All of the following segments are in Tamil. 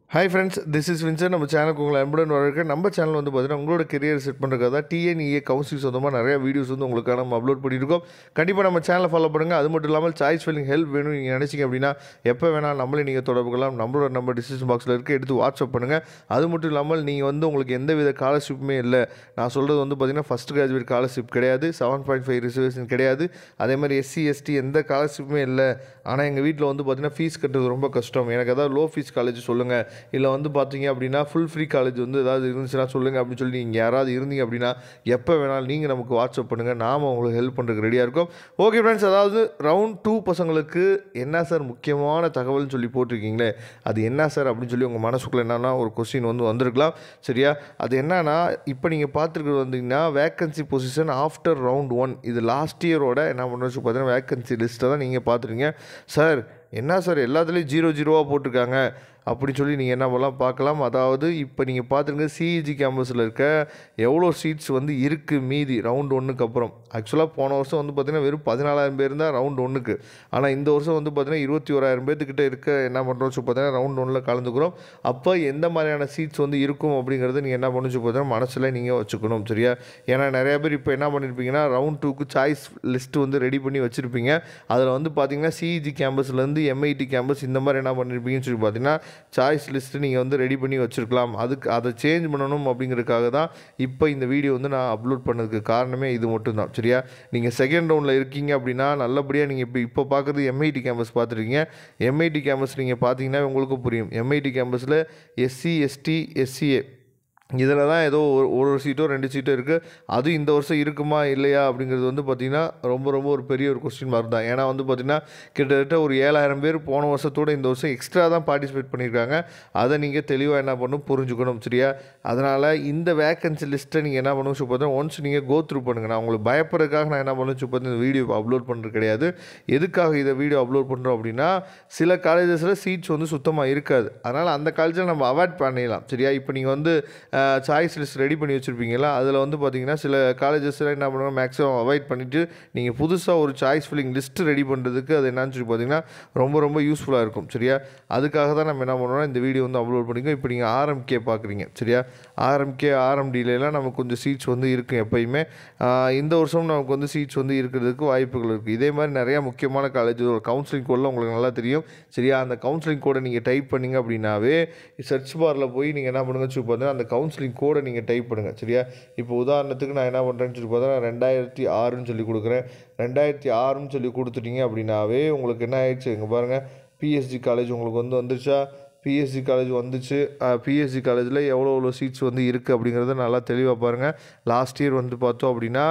hi friends this is Windsor நம்ம சேனலுக்கு உங்களை அன்புடன் வரவேற்க நம்ம சேனல் வந்து பார்த்தீங்கன்னா உங்களோட கெரியர் செட் பண்ணுறதுக்காக தான் டிஎன்இஏ கவுன்சில் சொந்தமாக நிறைய வீடியோஸ் வந்து உங்களுக்காக நம்ம அப்லோட் பண்ணியிருக்கோம் கண்டிப்பாக நம்ம சேனலை ஃபாலோ பண்ணுங்கள் அது மட்டும் இல்லாமல் சாய்ஸ் ஃபில்லிங் ஹெல்ப் வேணும் நீங்கள் நினச்சிங்க அப்படின்னா எப்போ வேணால் நம்மளே நீங்கள் தொடர்பு கொள்ளலாம் நம்மளோட நம்ம டிசிஷன் பாக்ஸில் இருக்க எடுத்து வாட்ஸ்அப் பண்ணுங்கள் அது மட்டும் இல்லாமல் நீங்கள் வந்து உங்களுக்கு எந்த வித ஸ்காலர்ஷிப்புமே இல்லை நான் சொல்கிறது வந்து பார்த்தீங்கன்னா ஃபஸ்ட் கிராஜுவேட் ஸ்காலர்ஷிப் கிடையாது செவன் பாயிண்ட் ஃபைவ் ரிசர்வேஷன் கிடையாது அதே மாதிரி எஸ்சி எஸ்டி எந்த ஸ்காலர்ஷிப்புமே இல்லை ஆனால் எங்கள் வீட்டில் வந்து பார்த்தீங்கன்னா ஃபீஸ் கட்டுறது ரொம்ப கஷ்டம் எனக்கு ஏதாவது லோ ஃபீஸ் காலேஜ் சொல்லுங்கள் இல்லை வந்து பார்த்தீங்க அப்படின்னா ஃபுல் ஃப்ரீ காலேஜ் வந்து ஏதாவது இருந்துச்சுன்னா சொல்லுங்கள் அப்படின்னு சொல்லி நீங்கள் யாராவது இருந்தீங்க அப்படின்னா எப்போ வேணாலும் நீங்கள் நமக்கு வாட்ஸ்அப் பண்ணுங்கள் நாம் உங்களுக்கு ஹெல்ப் பண்ணுறதுக்கு ரெடியாக இருக்கோம் ஓகே ஃப்ரெண்ட்ஸ் அதாவது ரவுண்ட் டூ பசங்களுக்கு என்ன சார் முக்கியமான தகவல்னு சொல்லி போட்டிருக்கீங்களே அது என்ன சார் அப்படின்னு சொல்லி உங்கள் மனசுக்குள்ளே என்னன்னா ஒரு கொஸ்டின் வந்து வந்திருக்கலாம் சரியா அது என்னன்னா இப்போ நீங்கள் பார்த்துருக்கிறது வந்தீங்கன்னா vacancy position after round one இது லாஸ்ட் இயரோட என்ன பண்ணுறது பார்த்தீங்கன்னா வேக்கன்சி லிஸ்ட்டை தான் நீங்கள் பார்த்துருங்க சார் என்ன சார் எல்லாத்துலேயும் ஜீரோ ஜீரோவாக போட்டிருக்காங்க அப்படின்னு சொல்லி நீங்கள் என்ன பண்ணலாம் பார்க்கலாம் அதாவது இப்போ நீங்கள் பார்த்துருங்க சிஇஜி கேம்பஸில் இருக்க எவ்வளோ சீட்ஸ் வந்து இருக்குது மீதி ரவுண்ட் ஒன்றுக்கு அப்புறம் ஆக்சுவலாக போன வருஷம் வந்து பார்த்திங்கன்னா வெறும் பதினாலாயிரம் பேர் தான் ரவுண்ட் ஒன்றுக்கு ஆனால் இந்த வருஷம் வந்து பார்த்திங்கன்னா இருபத்தி ஓராயிரம் பேர்த்துக்கிட்ட இருக்க என்ன பண்ணுறோம் சொல்லி பார்த்தீங்கன்னா ரவுண்ட் ஒன்றில் கலந்துக்கிறோம் அப்போ எந்த மாதிரியான சீட்ஸ் வந்து இருக்கும் அப்படிங்கிறத நீங்கள் என்ன பண்ணு சொல்லி பார்த்தீங்கன்னா மனசில் நீங்கள் வச்சுக்கணும் சரியா ஏன்னா நிறைய பேர் இப்போ என்ன பண்ணியிருப்பீங்கன்னா ரவுண்ட் டூக்கு சாய்ஸ் லிஸ்ட் வந்து ரெடி பண்ணி வச்சுருப்பீங்க அதில் வந்து பார்த்தீங்கன்னா சிஇஜி கேம்பஸ்லேருந்து எம்ஐடி கேம்பஸ் இந்த மாதிரி என்ன பண்ணியிருப்பீங்கன்னு சொல்லி பார்த்தீங்கன்னா சாய்ஸ் லிஸ்ட்டு நீங்கள் வந்து ரெடி பண்ணி வச்சுருக்கலாம் அதுக்கு அதை சேஞ்ச் பண்ணணும் அப்படிங்கிறதுக்காக தான் இப்போ இந்த வீடியோ வந்து நான் அப்லோட் பண்ணதுக்கு காரணமே இது மட்டும்தான் சரியா நீங்கள் செகண்ட் ரவுண்டில் இருக்கீங்க அப்படின்னா நல்லபடியாக நீங்கள் இப்போ இப்போ பார்க்குறது எம்ஐடி கேம்பஸ் பார்த்துருக்கீங்க எம்ஐடி கேம்பஸ் நீங்கள் பார்த்தீங்கன்னா உங்களுக்கு புரியும் எம்ஐடி கேம்பஸில் எஸ்சி எஸ்டி எஸ்சிஏ இதில் தான் ஏதோ ஒரு ஒரு சீட்டோ ரெண்டு சீட்டோ இருக்குது அதுவும் இந்த வருஷம் இருக்குமா இல்லையா அப்படிங்கிறது வந்து பார்த்திங்கன்னா ரொம்ப ரொம்ப ஒரு பெரிய ஒரு கொஸ்டின் மார்க் தான் ஏன்னா வந்து பார்த்திங்கன்னா கிட்டத்தட்ட ஒரு ஏழாயிரம் பேர் போன வருஷத்தோட இந்த வருஷம் எக்ஸ்ட்ரா தான் பார்ட்டிசிபேட் பண்ணியிருக்காங்க அதை நீங்கள் தெளிவாக என்ன பண்ணணும் புரிஞ்சுக்கணும் சரியா அதனால் இந்த வேக்கன்சி லிஸ்ட்டை நீங்கள் என்ன பண்ணணும் சொல்லி பார்த்தா ஒன்ஸ் நீங்கள் கோ த்ரூ பண்ணுங்கள் நான் உங்களுக்கு பயப்படுறதுக்காக நான் என்ன பண்ணணும் சொல்லி பார்த்தா இந்த வீடியோ அப்லோட் பண்ணுறது கிடையாது எதுக்காக இதை வீடியோ அப்லோட் பண்ணுறோம் அப்படின்னா சில காலேஜஸில் சீட்ஸ் வந்து சுத்தமாக இருக்காது அதனால் அந்த காலேஜில் நம்ம அவாய்ட் பண்ணிடலாம் சரியா இப்போ நீங்கள் வந்து சாய்ஸ் லிஸ்ட் ரெடி பண்ணி வச்சுருப்பீங்களா அதில் வந்து பார்த்தீங்கன்னா சில காலேஜஸில் என்ன பண்ணுவாங்க மேக்ஸிமம் அவாய்ட் பண்ணிவிட்டு நீங்கள் புதுசாக ஒரு சாய்ஸ் ஃபில்லிங் லிஸ்ட் ரெடி பண்ணுறதுக்கு அது என்னன்னு சொல்லி பார்த்தீங்கன்னா ரொம்ப ரொம்ப யூஸ்ஃபுல்லாக இருக்கும் சரியா அதுக்காக தான் நம்ம என்ன பண்ணுறோம் இந்த வீடியோ வந்து அப்லோட் பண்ணிக்கோ இப்போ நீங்கள் ஆர்எம்கே பார்க்குறீங்க சரியா ஆர்எம்கே ஆர்எம்டியிலலாம் நமக்கு கொஞ்சம் சீட்ஸ் வந்து இருக்கும் எப்பயுமே ஆஹ் இந்த வருஷம் நமக்கு வந்து சீட்ஸ் வந்து இருக்கிறதுக்கு வாய்ப்புகள் இருக்குது இதே மாதிரி நிறையா முக்கியமான காலேஜ் ஒரு கவுன்சிலிங் கோடில் உங்களுக்கு நல்லா தெரியும் சரியா அந்த கவுன்சிலிங் கோடை நீங்கள் டைப் பண்ணீங்க அப்படின்னாவே சர்ச் பாரில் போய் நீங்கள் என்ன பண்ணுங்க சொல்லி பார்த்தீங்கன்னா அந்த கவுன்சிலிங் கோடை நீங்கள் டைப் பண்ணுங்கள் சரியா இப்போ உதாரணத்துக்கு நான் என்ன பண்ணுறேன்னு சொல்லி பார்த்தா ரெண்டாயிரத்தி ஆறுன்னு சொல்லி கொடுக்குறேன் ரெண்டாயிரத்தி ஆறுன்னு சொல்லி கொடுத்துட்டீங்க அப்படின்னாவே உங்களுக்கு என்ன ஆயிடுச்சு இங்கே பாருங்கள் பிஎஸ்ஜி காலேஜ் உங்களுக்கு வந்து வந்துருச்சா பிஎஸ்சி காலேஜ் வந்துச்சு பிஎஸ்சி காலேஜில் எவ்வளோ எவ்வளோ சீட்ஸ் வந்து இருக்குது அப்படிங்கிறத நல்லா தெளிவாக பாருங்கள் லாஸ்ட் இயர் வந்து பார்த்தோம் அப்படின்னா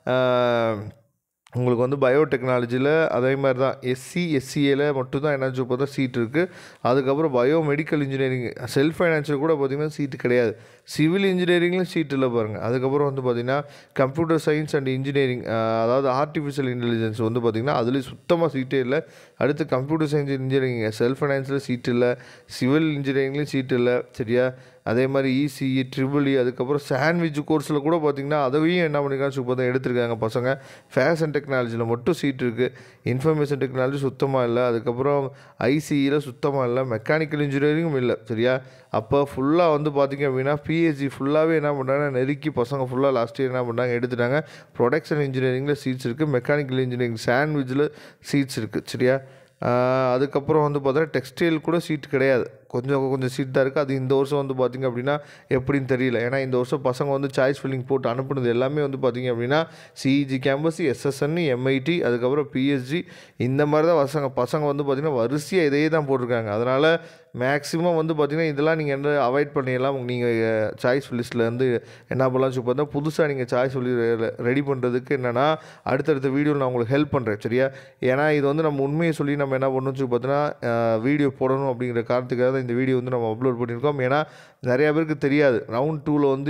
ஆஹ், உங்களுக்கு வந்து பயோடெக்னாலஜியில் அதே மாதிரி தான் எஸ்சி எஸ்சிஏல மட்டும்தான் என்ன சொல்லி பார்த்தா சீட் இருக்குது அதுக்கப்புறம் bio medical engineering self financial கூட பார்த்திங்கன்னா சீட்டு கிடையாது சிவில் இன்ஜினியரிங்லையும் சீட் இல்லை பாருங்கள் அதுக்கப்புறம் வந்து பார்த்திங்கன்னா கம்ப்யூட்டர் சயின்ஸ் அண்ட் இன்ஜினியரிங் அதாவது ஆர்டிஃபிஷியல் இன்டெலிஜென்ஸ் வந்து பார்த்திங்கன்னா அதுலேயும் சுத்தமாக சீட்டே இல்லை அடுத்து கம்ப்யூட்டர் சயின்ஸ் இன்ஜினியரிங் செல்ஃப் ஃபைனான்ஸில் சீட் இல்லை சிவில் இன்ஜினியரிங்லேயும் சீட் இல்லை சரியா அதே மாதிரி இசிஇ ட்ரிபிள் அதுக்கப்புறம் சாண்ட்விச் கோர்ஸில் கூட பார்த்திங்கன்னா அதையும் என்ன பண்ணிருக்காங்க சூப்பர் தான் எடுத்திருக்காங்க பசங்க ஃபேஷன் டெக்னாலஜியில் மட்டும் சீட் இருக்குது இன்ஃபர்மேஷன் டெக்னாலஜி சுத்தமாக இல்லை அதுக்கப்புறம் ஐசிஇயில் சுத்தமாக இல்லை மெக்கானிக்கல் இன்ஜினியரிங்கும் இல்லை சரியா அப்போ ஃபுல்லாக வந்து பார்த்திங்க அப்படின்னா பிஹெச்டி ஃபுல்லாகவே என்ன பண்ணுறாங்க நெருக்கி பசங்க ஃபுல்லாக லாஸ்ட் இயர் என்ன பண்ணாங்க எடுத்துட்டாங்க ப்ரொடக்ஷன் இன்ஜினியரிங்கில் சீட்ஸ் இருக்குது மெக்கானிக்கல் இன்ஜினியரிங் சாண்ட்விச்சில் சீட்ஸ் இருக்குது சரியா ஆஹ் அதுக்கப்புறம் வந்து பார்த்தீங்கன்னா டெக்ஸ்டைல் கூட சீட் கிடையாது கொஞ்சம் கொஞ்சம் சீட் தான் இருக்குது அது இந்த வருஷம் வந்து பார்த்திங்க அப்படின்னா எப்படின்னு தெரியல ஏன்னா இந்த வருஷம் பசங்க வந்து சாய்ஸ் ஃபில்லிங் போட்டு அனுப்புனது எல்லாமே வந்து பார்த்திங்க அப்படின்னா சிஇஜி கேம்பஸ் எஸ்எஸ்என் எம்ஐடி அதுக்கப்புறம் பிஎஸ்ஜி இந்த மாதிரி தான் பசங்க பசங்க வந்து பார்த்திங்கன்னா வரிசையாக இதையே தான் போட்டிருக்காங்க அதனால் மேக்ஸிமம் வந்து பார்த்திங்கன்னா இதெல்லாம் நீங்கள் என்ன அவாய்ட் பண்ணிடலாம் நீங்கள் சாய்ஸ் லிஸ்ட்லேருந்து என்ன பண்ணலாம் சொல்லி பார்த்தா புதுசாக நீங்கள் சாய்ஸ் ரெடி பண்ணுறதுக்கு என்னென்னா அடுத்தடுத்த வீடியோவில் நான் உங்களுக்கு ஹெல்ப் பண்ணுறேன் சரியா ஏன்னா இது வந்து நம்ம உண்மையை சொல்லி நம்ம என்ன பண்ணணும் சொல்லி பார்த்தோன்னா வீடியோ போடணும் அப்படிங்கிற காரணத்துக்காக தான் இந்த வீடியோ வந்து நம்ம அப்லோட் பண்ணியிருக்கோம் ஏன்னா நிறையா பேருக்கு தெரியாது ரவுண்ட் டூவில் வந்து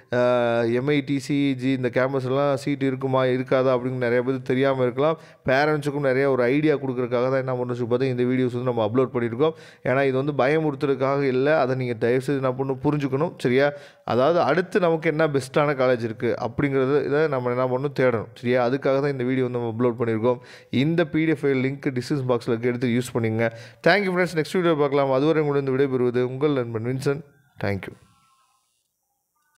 எம்ஐடி சிஇஜி இந்த கேம்பஸ் எல்லாம் சீட் இருக்குமா இருக்காதா அப்படின்னு நிறைய பேருக்கு தெரியாமல் இருக்கலாம் பேரண்ட்ஸுக்கும் நிறைய ஒரு ஐடியா கொடுக்குறதுக்காக தான் என்ன பண்ணணும் சொல்லி பார்த்தா இந்த வீடியோஸ் வந்து நம்ம அப்லோட் பண்ணியிருக்கோம் ஏன்னா இது வந்து பயமுறுத்துறதுக்காக இல்லை அதை நீங்கள் தயவுசெய்து என்ன பண்ணணும் புரிஞ்சுக்கணும் சரியா அதாவது அடுத்து நமக்கு என்ன பெஸ்ட்டான காலேஜ் இருக்குது அப்படிங்கிறத இதை நம்ம என்ன பண்ணணும் தேடணும் சரியா அதுக்காக தான் இந்த வீடியோ வந்து நம்ம அப்லோட் பண்ணியிருக்கோம் இந்த பிடிஎஃப் ஃபைல் லிங்க் டிஸ்கிரிப்ஷன் பாக்ஸில் எடுத்து யூஸ் பண்ணிங்க தேங்க்யூ ஃப்ரெண்ட்ஸ் நெக்ஸ்ட் வீடியோ பார்க்கலாம் அதுவரை உங்களுக்கு உங்களிடம் விடைபெறுவது உங்கள் நண்பன் வின்சன் தேங்க்யூ